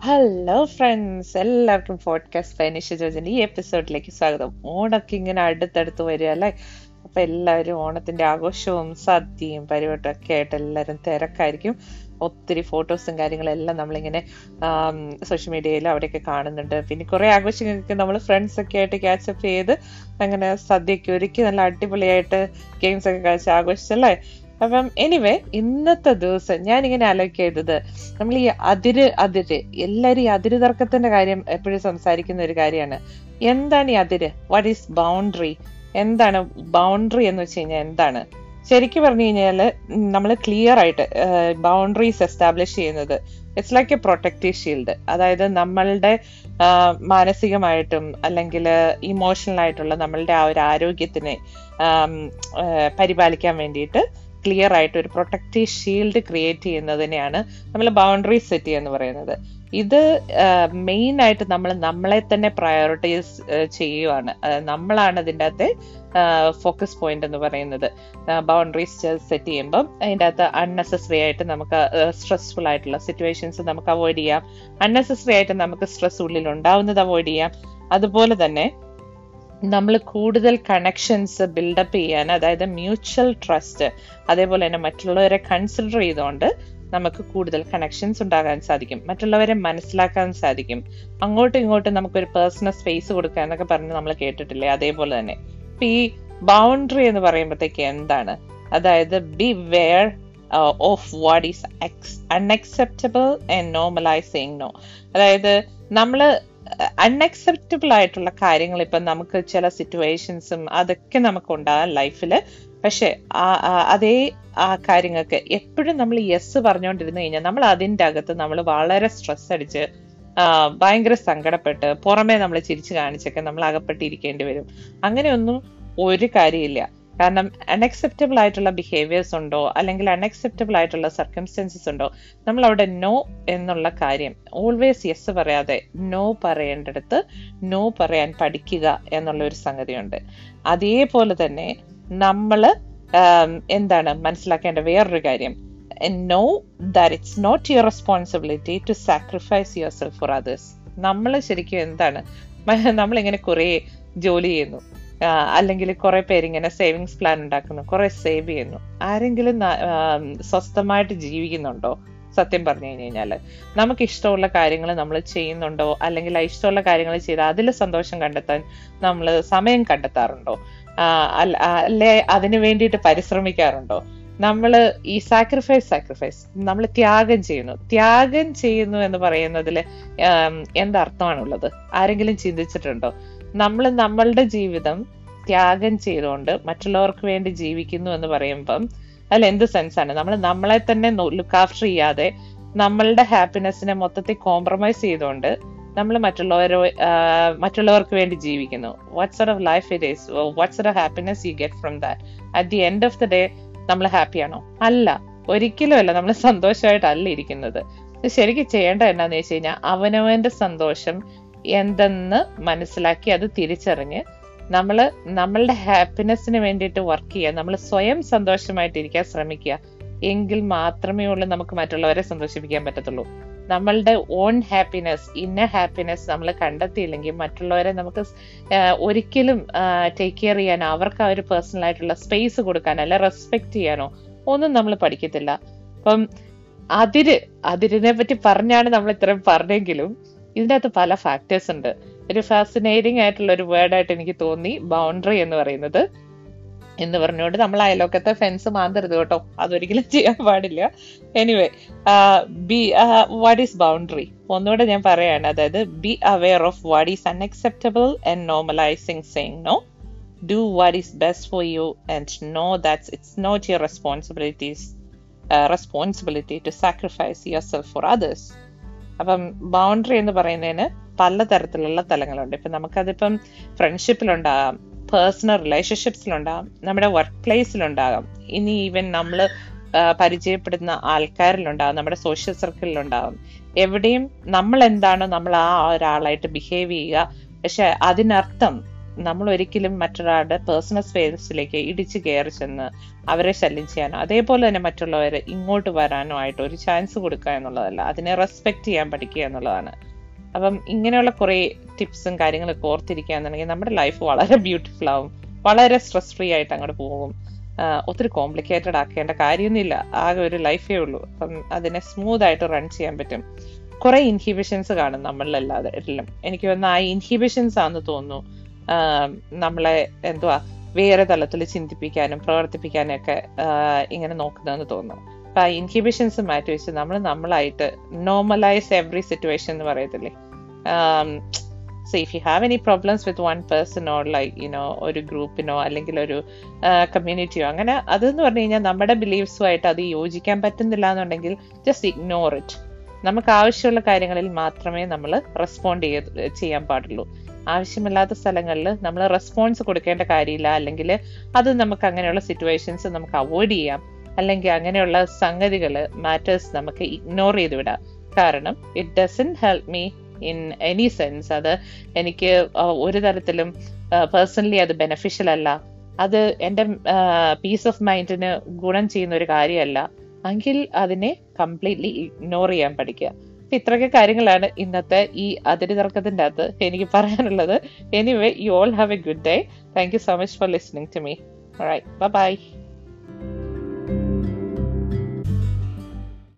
hello friends എല്ലാവർക്കും podcast ഫൈനിഷ് ജോജിന്റെ ഈ എപ്പിസോഡിലേക്ക് സ്വാഗതം ഓണൊക്കെ ഇങ്ങനെ അടുത്തടുത്ത് വരിക അല്ലേ അപ്പൊ എല്ലാവരും ഓണത്തിന്റെ ആഘോഷവും സദ്യയും പരിപാടിയും ഒക്കെ ആയിട്ട് എല്ലാവരും തിരക്കായിരിക്കും ഒത്തിരി ഫോട്ടോസും കാര്യങ്ങളും എല്ലാം നമ്മളിങ്ങനെ സോഷ്യൽ മീഡിയയിൽ അവിടെയൊക്കെ കാണുന്നുണ്ട് പിന്നെ കുറെ ആഘോഷങ്ങൾക്ക് നമ്മൾ ഫ്രണ്ട്സ് ഒക്കെ ആയിട്ട് ക്യാച്ചപ്പ് ചെയ്ത് അങ്ങനെ സദ്യയൊക്കെ ഒരുക്കി നല്ല അടിപൊളിയായിട്ട് ഗെയിംസ് ഒക്കെ കളിച്ച് ആഘോഷിച്ചല്ലേ അപ്പം എനിവേ ഇന്നത്തെ ദിവസം ഞാൻ ഇങ്ങനെ ആലോചിക്കരുത് നമ്മൾ ഈ അതിര് അതിര് എല്ലാരും ഈ അതിര് തർക്കത്തിന്റെ കാര്യം എപ്പോഴും സംസാരിക്കുന്ന ഒരു കാര്യമാണ് എന്താണ് ഈ അതിര് വാട്ട് ഈസ് ബൗണ്ടറി എന്താണ് ബൗണ്ടറി എന്ന് വെച്ച് കഴിഞ്ഞാൽ എന്താണ് ശരിക്കും പറഞ്ഞു കഴിഞ്ഞാല് നമ്മൾ ക്ലിയർ ആയിട്ട് ബൗണ്ടറീസ് എസ്റ്റാബ്ലിഷ് ചെയ്യുന്നത് it's like a protective shield അതായത് നമ്മളുടെ മാനസികമായിട്ടും അല്ലെങ്കിൽ ഇമോഷണൽ ആയിട്ടുള്ള നമ്മളുടെ ആ ഒരു ആരോഗ്യത്തിനെ പരിപാലിക്കാൻ വേണ്ടിയിട്ട് ക്ലിയർ ആയിട്ട് ഒരു പ്രൊട്ടക്റ്റീവ് ഷീൽഡ് ക്രിയേറ്റ് ചെയ്യുന്നതിനെയാണ് നമ്മൾ ബൗണ്ടറി സെറ്റ് ചെയ്യുക എന്ന് പറയുന്നത് ഇത് മെയിൻ ആയിട്ട് നമ്മൾ നമ്മളെ തന്നെ പ്രയോറിറ്റൈസ് ചെയ്യുവാണ് നമ്മളാണ് ഇതിൻ്റെ അകത്തെ ഫോക്കസ് പോയിന്റ് എന്ന് പറയുന്നത് ബൗണ്ടറീസ് സെറ്റ് ചെയ്യുമ്പം അതിൻ്റെ അകത്ത് അൺനെസസറി ആയിട്ട് നമുക്ക് സ്ട്രെസ്ഫുൾ ആയിട്ടുള്ള സിറ്റുവേഷൻസ് നമുക്ക് അവോയ്ഡ് ചെയ്യാം അൺനെസസറി ആയിട്ട് നമുക്ക് സ്ട്രെസ് ഉള്ളിൽ ഉണ്ടാവുന്നത് അവോയ്ഡ് ചെയ്യാം അതുപോലെ തന്നെ നമ്മൾ കൂടുതൽ കണക്ഷൻസ് ബിൽഡപ്പ് ചെയ്യാൻ അതായത് മ്യൂച്വൽ ട്രസ്റ്റ് അതേപോലെ തന്നെ മറ്റുള്ളവരെ കൺസിഡർ ചെയ്തുകൊണ്ട് നമുക്ക് കൂടുതൽ കണക്ഷൻസ് ഉണ്ടാകാൻ സാധിക്കും മറ്റുള്ളവരെ മനസ്സിലാക്കാൻ സാധിക്കും അങ്ങോട്ടും ഇങ്ങോട്ടും നമുക്കൊരു പേഴ്സണൽ സ്പേസ് കൊടുക്കുക എന്നൊക്കെ പറഞ്ഞ് നമ്മൾ കേട്ടിട്ടില്ലേ അതേപോലെ തന്നെ ഇപ്പൊ ഈ ബൗണ്ടറി എന്ന് പറയുമ്പോഴത്തേക്ക് എന്താണ് അതായത് be aware of what is unacceptable and normalising no അതായത് നമ്മൾ അൺഅക്സെപ്റ്റബിൾ ആയിട്ടുള്ള കാര്യങ്ങൾ ഇപ്പം നമുക്ക് ചില സിറ്റുവേഷൻസും അതൊക്കെ നമുക്ക് ഉണ്ടാകാം ലൈഫിൽ പക്ഷെ അതേ ആ കാര്യങ്ങൾക്ക് എപ്പോഴും നമ്മൾ യെസ് പറഞ്ഞുകൊണ്ടിരുന്നു കഴിഞ്ഞാൽ നമ്മൾ അതിൻ്റെ അകത്ത് നമ്മൾ വളരെ സ്ട്രെസ് അടിച്ച് ഭയങ്കര സങ്കടപ്പെട്ട് പുറമേ നമ്മൾ ചിരിച്ചു കാണിച്ചൊക്കെ നമ്മൾ അകപ്പെട്ടിരിക്കേണ്ടി വരും അങ്ങനെയൊന്നും ഒരു കാര്യമില്ല കാരണം അൺഅക്സെപ്റ്റബിൾ ആയിട്ടുള്ള ബിഹേവിയേഴ്സ് ഉണ്ടോ അല്ലെങ്കിൽ അൺഅക്സെപ്റ്റബിൾ ആയിട്ടുള്ള സർക്കംസ്റ്റൻസസ് ഉണ്ടോ നമ്മൾ അവിടെ നോ എന്നുള്ള കാര്യം ഓൾവേസ് യെസ് പറയാതെ നോ പറയേണ്ടടുത്ത് നോ പറയാൻ പഠിക്കുക എന്നുള്ള ഒരു സംഗതിയുണ്ട് അതേപോലെ തന്നെ നമ്മൾ എന്താണ് മനസ്സിലാക്കേണ്ട വേറൊരു കാര്യം know that it's not your responsibility to sacrifice yourself for others നമ്മൾ ശരിക്കും എന്താണ് നമ്മളിങ്ങനെ കുറേ ജോലി ചെയ്യുന്നു അല്ലെങ്കിൽ കുറെ പേരിങ്ങനെ സേവിങ്സ് പ്ലാൻ ഉണ്ടാക്കുന്നു കുറെ സേവ് ചെയ്യുന്നു ആരെങ്കിലും സ്വസ്ഥമായിട്ട് ജീവിക്കുന്നുണ്ടോ സത്യം പറഞ്ഞു കഴിഞ്ഞു കഴിഞ്ഞാല് നമുക്ക് ഇഷ്ടമുള്ള കാര്യങ്ങൾ നമ്മൾ ചെയ്യുന്നുണ്ടോ അല്ലെങ്കിൽ ഇഷ്ടമുള്ള കാര്യങ്ങൾ ചെയ്ത് അതിൽ സന്തോഷം കണ്ടെത്താൻ നമ്മൾ സമയം കണ്ടെത്താറുണ്ടോ അല്ലെ അതിനു വേണ്ടിയിട്ട് പരിശ്രമിക്കാറുണ്ടോ നമ്മൾ ഈ സാക്രിഫൈസ് സാക്രിഫൈസ് നമ്മൾ ത്യാഗം ചെയ്യുന്നു ത്യാഗം ചെയ്യുന്നു എന്ന് പറയുന്നതിൽ എന്തർത്ഥമാണുള്ളത് ആരെങ്കിലും ചിന്തിച്ചിട്ടുണ്ടോ നമ്മൾ നമ്മളുടെ ജീവിതം ത്യാഗം ചെയ്തുകൊണ്ട് മറ്റുള്ളവർക്ക് വേണ്ടി ജീവിക്കുന്നു എന്ന് പറയുമ്പം അതിൽ എന്ത് സെൻസ് ആണ് നമ്മൾ നമ്മളെ തന്നെ ലുക്ക് ആഫ്റ്റർ ചെയ്യാതെ നമ്മളുടെ ഹാപ്പിനെസ്സിനെ മൊത്തത്തിൽ കോംപ്രമൈസ് ചെയ്തുകൊണ്ട് നമ്മൾ മറ്റുള്ളവരോ മറ്റുള്ളവർക്ക് വേണ്ടി ജീവിക്കുന്നു what's of life it is what's of happiness you get from that at the end of the day നമ്മൾ ഹാപ്പിയാണോ അല്ല ഒരിക്കലും അല്ല നമ്മൾ സന്തോഷമായിട്ടല്ല ഇരിക്കുന്നത് ശരിക്കും ചെയ്യേണ്ട എന്താന്ന് വെച്ച് കഴിഞ്ഞാൽ അവനവന്റെ സന്തോഷം എന്തെന്ന് മനസ്സിലാക്കി അത് തിരിച്ചറിഞ്ഞ് നമ്മൾ നമ്മളുടെ ഹാപ്പിനെസ്സിന് വേണ്ടിയിട്ട് വർക്ക് ചെയ്യുക നമ്മൾ സ്വയം സന്തോഷമായിട്ടിരിക്കാൻ ശ്രമിക്കുക എങ്കിൽ മാത്രമേ ഉള്ളൂ നമുക്ക് മറ്റുള്ളവരെ സന്തോഷിപ്പിക്കാൻ പറ്റത്തുള്ളൂ നമ്മളുടെ ഓൺ ഹാപ്പിനെസ് ഇന്ന ഹാപ്പിനെസ് നമ്മൾ കണ്ടെത്തിയില്ലെങ്കിൽ മറ്റുള്ളവരെ നമുക്ക് ഒരിക്കലും ടേക്ക് കെയർ ചെയ്യാനോ അവർക്ക് ആ ഒരു പേഴ്സണൽ ആയിട്ടുള്ള സ്പേസ് കൊടുക്കാനോ അല്ല റെസ്പെക്ട് ചെയ്യാനോ ഒന്നും നമ്മൾ പഠിക്കത്തില്ല അപ്പം അതിര് അതിരിനെ പറ്റി പറഞ്ഞാണ് നമ്മൾ ഇത്രയും പറഞ്ഞെങ്കിലും ഇതിൻ്റെ അകത്ത് പല ഫാക്ടേഴ്സ് ഉണ്ട് ഒരു ഫാസിനേറ്റിംഗ് ആയിട്ടുള്ള ഒരു വേർഡായിട്ട് എനിക്ക് തോന്നി ബൗണ്ടറി എന്ന് പറയുന്നത് എന്ന് പറഞ്ഞുകൊണ്ട് നമ്മൾ അയലോക്കത്തെ ഫെൻസ് മാന്തരുത് കേട്ടോ അതൊരിക്കലും ചെയ്യാൻ പാടില്ല anyway be what is boundary ഒന്നുകൂടെ ഞാൻ പറയാണ് അതായത് be aware of what is unacceptable and normalising saying no do what is best for you and know that's it's not your responsibilities responsibility to sacrifice yourself for others അപ്പം boundary എന്ന് പറയുന്നതിന് പലതരത്തിലുള്ള തലങ്ങളുണ്ട് ഇപ്പൊ നമുക്കതിപ്പം ഫ്രണ്ട്ഷിപ്പിലുണ്ടാകാം personal റിലേഷൻഷിപ്സിലുണ്ടാകാം നമ്മുടെ work പ്ലേസിലുണ്ടാകാം ഇനി even നമ്മൾ പരിചയപ്പെടുന്ന ആൾക്കാരിലുണ്ടാകും നമ്മുടെ social സർക്കിളിലുണ്ടാകും എവിടെയും നമ്മൾ എന്താണോ നമ്മൾ ആ ഒരാളായിട്ട് ബിഹേവ് ചെയ്യുക പക്ഷെ അതിനർത്ഥം നമ്മൾ ഒരിക്കലും മറ്റൊരാളുടെ പേഴ്സണൽ സ്പേസിലേക്ക് ഇടിച്ചു കയറി ചെന്ന് അവരെ ശല്യം ചെയ്യാനോ അതേപോലെ തന്നെ മറ്റുള്ളവരെ ഇങ്ങോട്ട് വരാനോ ആയിട്ട് ഒരു ചാൻസ് കൊടുക്കുക എന്നുള്ളതല്ല അതിനെ റെസ്പെക്ട് ചെയ്യാൻ പഠിക്കുക എന്നുള്ളതാണ് അപ്പം ഇങ്ങനെയുള്ള കുറേ ടിപ്സും കാര്യങ്ങളൊക്കെ ഓർത്തിരിക്കുക എന്നുണ്ടെങ്കിൽ നമ്മുടെ ലൈഫ് വളരെ ബ്യൂട്ടിഫുൾ ആവും വളരെ സ്ട്രെസ് ഫ്രീ ആയിട്ട് അങ്ങോട്ട് പോകും ആഹ് ഒത്തിരി കോംപ്ലിക്കേറ്റഡ് ആക്കേണ്ട കാര്യമൊന്നുമില്ല ആകെ ഒരു ലൈഫേ ഉള്ളൂ അപ്പം അതിനെ സ്മൂത്ത് ആയിട്ട് റൺ ചെയ്യാൻ പറ്റും കുറെ ഇൻഹിബിഷൻസ് കാണും നമ്മളിലല്ലാതെ എല്ലാം എനിക്ക് വന്ന ആ ഇൻഹിബിഷൻസ് ആണെന്ന് തോന്നുന്നു ആഹ് നമ്മളെ എന്തുവാ വേറെ തലത്തിൽ ചിന്തിപ്പിക്കാനും പ്രവർത്തിപ്പിക്കാനും ഒക്കെ ആഹ് ഇങ്ങനെ നോക്കുന്നതെന്ന് തോന്നുന്നു അപ്പൊ ആ ഇൻഹിബിഷൻസ് മാറ്റി വെച്ച് നമ്മൾ നമ്മളായിട്ട് നോർമലൈസ് എവറി സിറ്റുവേഷൻ എന്ന് പറയത്തില്ലേ so if you have any problems with one person or like you know ഒരു ഗ്രൂപ്പിനോ അല്ലെങ്കിൽ ഒരു കമ്മ്യൂണിറ്റിയോ അങ്ങനെ അതെന്ന് പറഞ്ഞു കഴിഞ്ഞാൽ നമ്മുടെ ബിലീഫ്സുമായിട്ട് അത് യോജിക്കാൻ പറ്റുന്നില്ല എന്നുണ്ടെങ്കിൽ ജസ്റ്റ് ഇഗ്നോർ ഇറ്റ് നമുക്ക് ആവശ്യമുള്ള കാര്യങ്ങളിൽ മാത്രമേ നമ്മൾ റെസ്പോണ്ട് ചെയ്യ ചെയ്യാൻ പാടുള്ളൂ ആവശ്യമില്ലാത്ത സ്ഥലങ്ങളിൽ നമ്മൾ റെസ്പോൺസ് കൊടുക്കേണ്ട കാര്യമില്ല അല്ലെങ്കിൽ അത് നമുക്ക് അങ്ങനെയുള്ള സിറ്റുവേഷൻസ് നമുക്ക് അവോയ്ഡ് ചെയ്യാം അല്ലെങ്കിൽ അങ്ങനെയുള്ള സംഗതികൾ മാറ്റേഴ്സ് നമുക്ക് ഇഗ്നോർ ചെയ്ത് വിടാം കാരണം it doesn't help me in any sense അത് എനിക്ക് ആ, ഒരു തരത്തിലും പേഴ്സണലി അത് ബെനഫിഷ്യൽ അല്ല അത് എൻ്റെ പീസ് ഓഫ് മൈൻഡിന് ഗുണം ചെയ്യുന്ന ഒരു കാര്യമല്ല എങ്കിൽ അതിനെ കംപ്ലീറ്റ്ലി ഇഗ്നോർ ചെയ്യാൻ പഠിക്കുക അപ്പൊ ഇത്രയൊക്കെ കാര്യങ്ങളാണ് ഇന്നത്തെ ഈ അതിര് തർക്കത്തിന്റെ അകത്ത് എനിക്ക് പറയാനുള്ളത് anyway you all have a good day thank you so much for listening to me right by